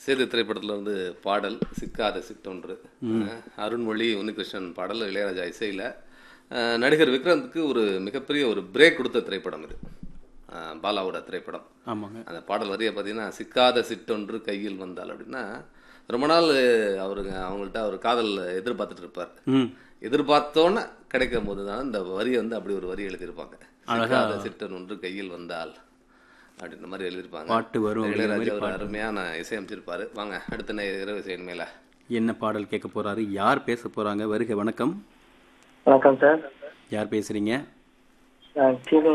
சேது திரைப்படத்துல வந்து பாடல் சிக்காத சிட்டொன்று அஹ் அருண்மொழி உன்னிகிருஷ்ணன் பாடல் இளையராஜா இசையில் நடிகர் விக்ராந்துக்கு ஒரு மிகப்பெரிய ஒரு பிரேக் கொடுத்த திரைப்படம் இது அஹ் பாலாவோட திரைப்படம் ஆமாங்க அந்த பாடல் வரியை பார்த்தீங்கன்னா சிக்காத சிட்டொன்று கையில் வந்தால் அப்படின்னா ரொம்ப நாள் அவருங்க அவங்கள்ட்ட அவர் காதல் எதிர்பார்த்துட்டு இருப்பார் ம் எதிர்பார்த்தோன்னே கிடைக்கும் போது தான் இந்த வரியை வந்து அப்படி ஒரு வரி எழுதியிருப்பாங்க அழகா. சிக்காத சிட்டன் ஒன்று கையில் வந்தால் அப்படின்ற மாதிரி எழுதியிருப்பாங்க பாட்டு வரும் அப்படிங்கிற இளையராஜா மாதிரி ஒரு அருமையான இசையமைச்சிருப்பாரு வாங்க அடுத்த நே- இரவு இசையின் மேல என்ன பாடல் கேட்க போறாரு யார் பேச போறாங்க வருக வணக்கம் வணக்கம் சார் யார் பேசுறீங்க நான் கீழே